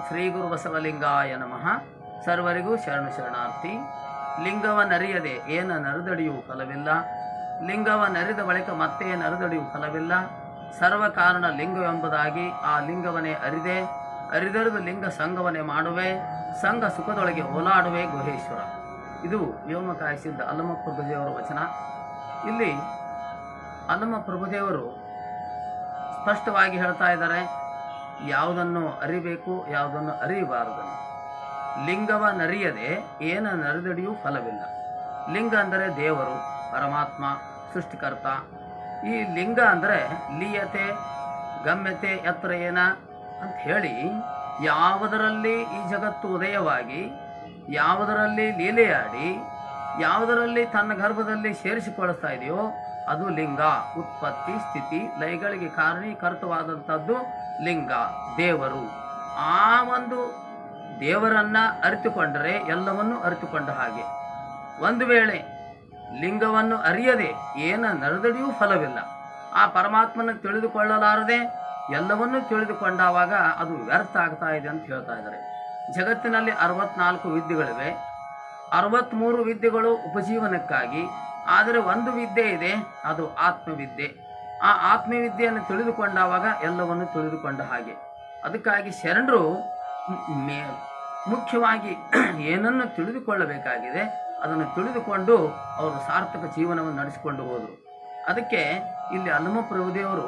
ಶ್ರೀ ಗುರು ಬಸವಲಿಂಗಾಯ ನಮಃ ಸರ್ವರಿಗೂ ಶರಣು ಶರಣಾರ್ಥಿ ಲಿಂಗವನ್ನರಿಯದೆ ಏನ ನರಿದಡಿಯೂ ಫಲವಿಲ್ಲ ಲಿಂಗವನ್ನರಿದ ಬಳಿಕ ಮತ್ತೆ ನರಿದಡಿಯೂ ಫಲವಿಲ್ಲ ಸರ್ವ ಕಾರಣ ಲಿಂಗವೆಂಬುದಾಗಿ ಆ ಲಿಂಗವನ್ನೇ ಅರಿದೆ ಅರಿದರಿದು ಲಿಂಗ ಸಂಘವನ್ನೇ ಮಾಡುವೆ ಸಂಘ ಸುಖದೊಳಗೆ ಓಲಾಡುವೆ ಗುಹೇಶ್ವರ ಇದು ವ್ಯೋಮಕಾಯ ಸಿದ್ಧ ಅಲ್ಲಮ ಪ್ರಭುದೇವರ ವಚನ ಇಲ್ಲಿ ಅಲ್ಲಮ ಪ್ರಭುದೇವರು ಸ್ಪಷ್ಟವಾಗಿ ಹೇಳ್ತಾ ಇದ್ದಾರೆ ಯಾವುದನ್ನು ಅರಿಬೇಕು ಯಾವುದನ್ನು ಅರಿಯಬಾರದನ್ನು ಲಿಂಗವ ನರಿಯದೆ ಏನ ನರಿದಡಿಯೂ ಫಲವಿಲ್ಲ ಲಿಂಗ ಅಂದರೆ ದೇವರು ಪರಮಾತ್ಮ ಸೃಷ್ಟಿಕರ್ತ ಈ ಲಿಂಗ ಅಂದರೆ ಲೀಯತೆ ಗಮ್ಯತೆ ಎತ್ತರ ಏನ ಅಂತ ಹೇಳಿ ಯಾವುದರಲ್ಲಿ ಈ ಜಗತ್ತು ಉದಯವಾಗಿ ಯಾವುದರಲ್ಲಿ ಲೀಲೆಯಾಡಿ ಯಾವುದರಲ್ಲಿ ತನ್ನ ಗರ್ಭದಲ್ಲಿ ಸೇರಿಸಿಕೊಳ್ಳುತ್ತಾ ಇದೆಯೋ ಅದು ಲಿಂಗ ಉತ್ಪತ್ತಿ ಸ್ಥಿತಿ ಲಯಗಳಿಗೆ ಕಾರಣೀಕರ್ತವಾದಂಥದ್ದು ಲಿಂಗ ದೇವರು ಆ ಒಂದು ದೇವರನ್ನ ಅರಿತುಕೊಂಡರೆ ಎಲ್ಲವನ್ನೂ ಅರಿತುಕೊಂಡ ಹಾಗೆ ಒಂದು ವೇಳೆ ಲಿಂಗವನ್ನು ಅರಿಯದೆ ಏನ ನಡೆದಡಿಯೂ ಫಲವಿಲ್ಲ ಆ ಪರಮಾತ್ಮನ ತಿಳಿದುಕೊಳ್ಳಲಾರದೆ ಎಲ್ಲವನ್ನೂ ತಿಳಿದುಕೊಂಡಾವಾಗ ಅದು ವ್ಯರ್ಥ ಆಗ್ತಾ ಇದೆ ಅಂತ ಹೇಳ್ತಾ ಇದ್ದಾರೆ ಜಗತ್ತಿನಲ್ಲಿ ಅರವತ್ನಾಲ್ಕು ವಿದ್ಯೆಗಳಿವೆ ಅರವತ್ತ್ಮೂರು ವಿದ್ಯೆಗಳು ಉಪಜೀವನಕ್ಕಾಗಿ ಆದರೆ ಒಂದು ವಿದ್ಯೆ ಇದೆ ಅದು ಆತ್ಮವಿದ್ಯೆ ಆ ಆತ್ಮವಿದ್ಯೆಯನ್ನು ತಿಳಿದುಕೊಂಡಾವಾಗ ಎಲ್ಲವನ್ನು ತಿಳಿದುಕೊಂಡ ಹಾಗೆ ಅದಕ್ಕಾಗಿ ಶರಣರು ಮೇ ಮುಖ್ಯವಾಗಿ ಏನನ್ನು ತಿಳಿದುಕೊಳ್ಳಬೇಕಾಗಿದೆ ಅದನ್ನು ತಿಳಿದುಕೊಂಡು ಅವರು ಸಾರ್ಥಕ ಜೀವನವನ್ನು ನಡೆಸಿಕೊಂಡು ಹೋದರು ಅದಕ್ಕೆ ಇಲ್ಲಿ ಹನುಮ ಪ್ರಭುದೇವರು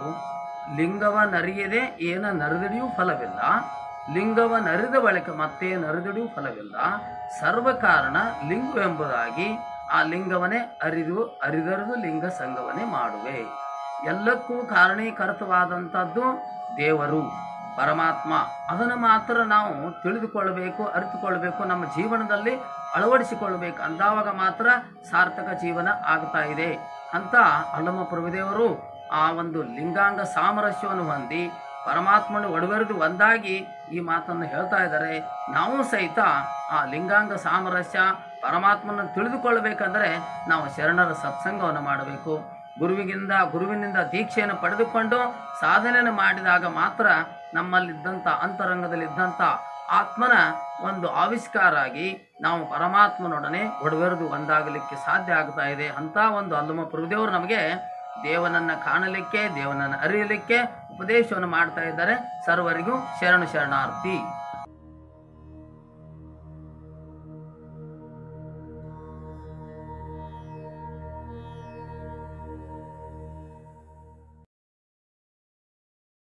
ಲಿಂಗವ ನರಿಯದೆ ಏನ ನರಿದಡಿಯೂ ಫಲವಿಲ್ಲ ಲಿಂಗವ ನರಿದ ಬಳಿಕ ಮತ್ತೆ ನರಿದಡಿಯೂ ಫಲವಿಲ್ಲ ಸರ್ವ ಕಾರಣ ಲಿಂಗವೆಂಬುದಾಗಿ ಆ ಲಿಂಗವನ್ನೇ ಅರಿದು ಅರಿದರಿದು ಲಿಂಗ ಸಂಘವನ್ನೇ ಮಾಡುವೆ ಎಲ್ಲಕ್ಕೂ ಕಾರಣೀಕರ್ತವಾದಂಥದ್ದು ದೇವರು ಪರಮಾತ್ಮ ಅದನ್ನು ಮಾತ್ರ ನಾವು ತಿಳಿದುಕೊಳ್ಳಬೇಕು ಅರಿತುಕೊಳ್ಳಬೇಕು ನಮ್ಮ ಜೀವನದಲ್ಲಿ ಅಳವಡಿಸಿಕೊಳ್ಳಬೇಕು ಅಂದಾವಾಗ ಮಾತ್ರ ಸಾರ್ಥಕ ಜೀವನ ಆಗ್ತಾ ಇದೆ ಅಂತ ಅಲ್ಲಮ್ಮ ಪ್ರಭುದೇವರು ಆ ಒಂದು ಲಿಂಗಾಂಗ ಸಾಮರಸ್ಯವನ್ನು ಹೊಂದಿ ಪರಮಾತ್ಮನ ಒಡವೆರೆದು ಒಂದಾಗಿ ಈ ಮಾತನ್ನು ಹೇಳ್ತಾ ಇದ್ದಾರೆ ನಾವು ಸಹಿತ ಆ ಲಿಂಗಾಂಗ ಸಾಮರಸ್ಯ ಪರಮಾತ್ಮನ ತಿಳಿದುಕೊಳ್ಳಬೇಕಂದ್ರೆ ನಾವು ಶರಣರ ಸತ್ಸಂಗವನ್ನು ಮಾಡಬೇಕು ಗುರುವಿಗಿಂದ ಗುರುವಿನಿಂದ ದೀಕ್ಷೆಯನ್ನು ಪಡೆದುಕೊಂಡು ಸಾಧನೆಯನ್ನು ಮಾಡಿದಾಗ ಮಾತ್ರ ನಮ್ಮಲ್ಲಿದ್ದಂಥ ಅಂತರಂಗದಲ್ಲಿದ್ದಂಥ ಆತ್ಮನ ಒಂದು ಆವಿಷ್ಕಾರ ಆಗಿ ನಾವು ಪರಮಾತ್ಮನೊಡನೆ ಒಡವೆರೆದು ಒಂದಾಗಲಿಕ್ಕೆ ಸಾಧ್ಯ ಆಗ್ತಾ ಇದೆ ಅಂತ ಒಂದು ಅಲ್ಲಮ ಪ್ರಭುದೇವರು ನಮಗೆ ದೇವನನ್ನ ಕಾಣಲಿಕ್ಕೆ ದೇವನನ್ನು ಅರಿಯಲಿಕ್ಕೆ ಉಪದೇಶವನ್ನು ಮಾಡ್ತಾ ಇದ್ದಾರೆ ಸರ್ವರಿಗೂ ಶರಣು ಶರಣಾರ್ಥಿ